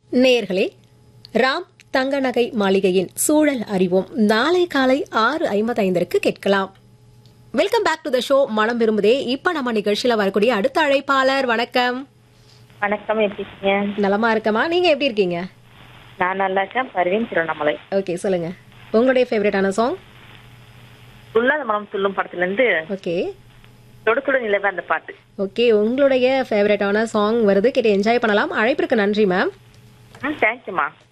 நேயர்களே ராம் தங்க நகை மாளிகையின் சூழல் அறிவோம் நாளை காலை ஆறு ஐம்பத்தைந்திற்கு கேட்கலாம் welcome back to the show மனம் விரும்புதே இப்ப நம்ம நிகழ்ச்சியில வரக்கூடிய அடுத்த அழைப்பாளர் வணக்கம் வணக்கம் எப்படி இருக்கீங்க நலமா இருக்கமா நீங்க எப்படி இருக்கீங்க நான் நல்லா இருக்கேன் பர்வீன் திருவண்ணாமலை ஓகே சொல்லுங்க உங்களுடைய ஃபேவரட்டான சாங் துள்ளாத மனம் துள்ளும் படத்துல இருந்து ஓகே தொடுத்துட நிலவு அந்த பாட்டு ஓகே உங்களுடைய ஃபேவரட்டான சாங் வருது கேட்டு என்ஜாய் பண்ணலாம் அழைப்பிற்கு நன்றி மேம் ம் தேங்க்யூமா